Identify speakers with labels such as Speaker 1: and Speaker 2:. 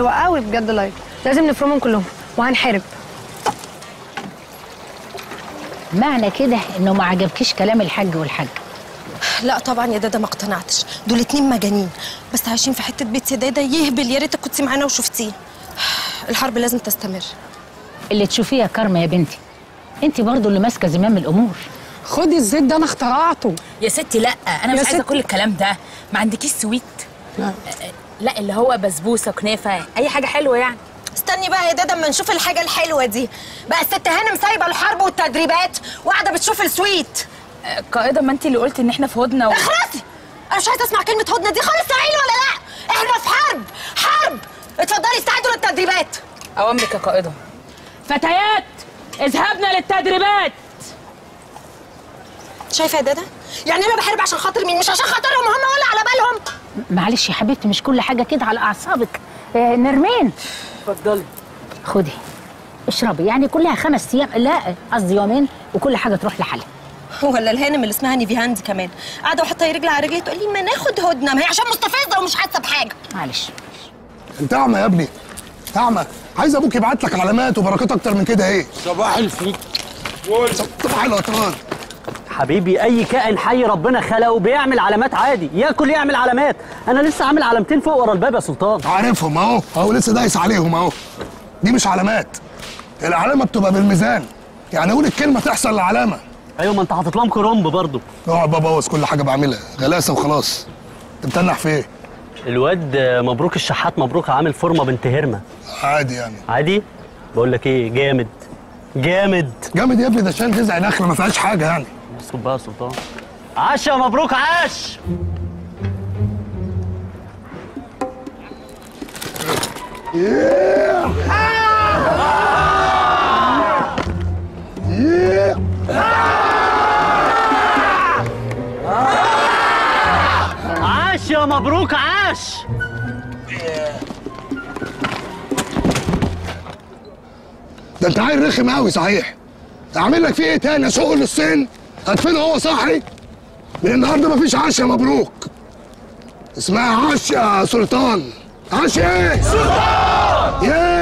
Speaker 1: حلوه قوي بجد لايك لازم نفرمهم كلهم وهنحارب
Speaker 2: معنى كده انه ما عجبكيش كلام الحاج والحاج
Speaker 3: لا طبعا يا دادا ما اقتنعتش دول اتنين مجانين بس عايشين في حته بيت يا دادا يهبل يا ريتك كنتي معانا وشفتيه الحرب لازم تستمر
Speaker 2: اللي تشوفيه يا كارما يا بنتي انت برضو اللي ماسكه زمام الامور
Speaker 4: خدي الزيت ده انا اخترعته
Speaker 5: يا ستي لا انا
Speaker 4: يا
Speaker 5: مش عايزه
Speaker 4: ستي.
Speaker 5: كل الكلام ده ما عندكيش سويت
Speaker 4: لا.
Speaker 5: لا اللي هو بسبوسه كنافه اي حاجه حلوه يعني
Speaker 3: استني بقى يا دادا اما نشوف الحاجه الحلوه دي بقى الست هانم سايبه الحرب والتدريبات وقاعده بتشوف السويت
Speaker 5: آه، قائده ما انت اللي قلتي ان احنا في هدنه و...
Speaker 3: اخرسي انا مش عايزه اسمع كلمه هدنه دي خالص سامعيني ولا لا احنا في حرب حرب اتفضلي استعدوا للتدريبات
Speaker 5: اوامرك يا قائده فتيات اذهبنا للتدريبات
Speaker 3: شايفه يا دادا يعني انا بحارب عشان خاطر مين مش عشان خاطرهم هم ولا على بالهم
Speaker 2: معلش يا حبيبتي مش كل حاجه كده على اعصابك آه نرمين
Speaker 5: اتفضلي
Speaker 2: خدي اشربي يعني كلها خمس ايام لا قصدي يومين وكل حاجه تروح لحالها
Speaker 3: ولا الهانم اللي اسمها نيفيهاند كمان قاعده وحاطه رجل على رجلي تقول لي ما ناخد هدنه ما هي عشان مستفزه ومش حاسه بحاجه
Speaker 2: معلش
Speaker 6: انت اعمى يا ابني اعمى عايز ابوك يبعت لك علامات وبركات اكتر من كده ايه
Speaker 7: صباح الفل
Speaker 6: صباح العطران
Speaker 8: حبيبي اي كائن حي ربنا خلقه بيعمل علامات عادي ياكل يعمل علامات انا لسه عامل علامتين فوق ورا الباب يا سلطان
Speaker 6: عارفهم اهو اهو لسه دايس عليهم اهو دي مش علامات العلامه بتبقى بالميزان يعني قول الكلمه تحصل العلامه
Speaker 8: ايوه ما انت حاطط لهم كرومب برضه
Speaker 6: اقعد ببوظ كل حاجه بعملها غلاسه وخلاص انت متنح في ايه
Speaker 8: الواد مبروك الشحات مبروك عامل فورمه بنت هرمه
Speaker 6: عادي يعني
Speaker 8: عادي بقول لك ايه جامد جامد
Speaker 6: جامد يا ابني ده عشان تزعل نخله ما فيهاش حاجه يعني
Speaker 8: اسكت بقى يا سلطان عاش يا مبروك عاش عاش يا مبروك عاش
Speaker 6: ده انت عيل رخم قوي صحيح اعمل لك فيه ايه تاني اسوق للصين ادفنه هو صاحي من النهارده مفيش عشاء مبروك اسمها عشاء يا سلطان عشاء ايه سلطان ياه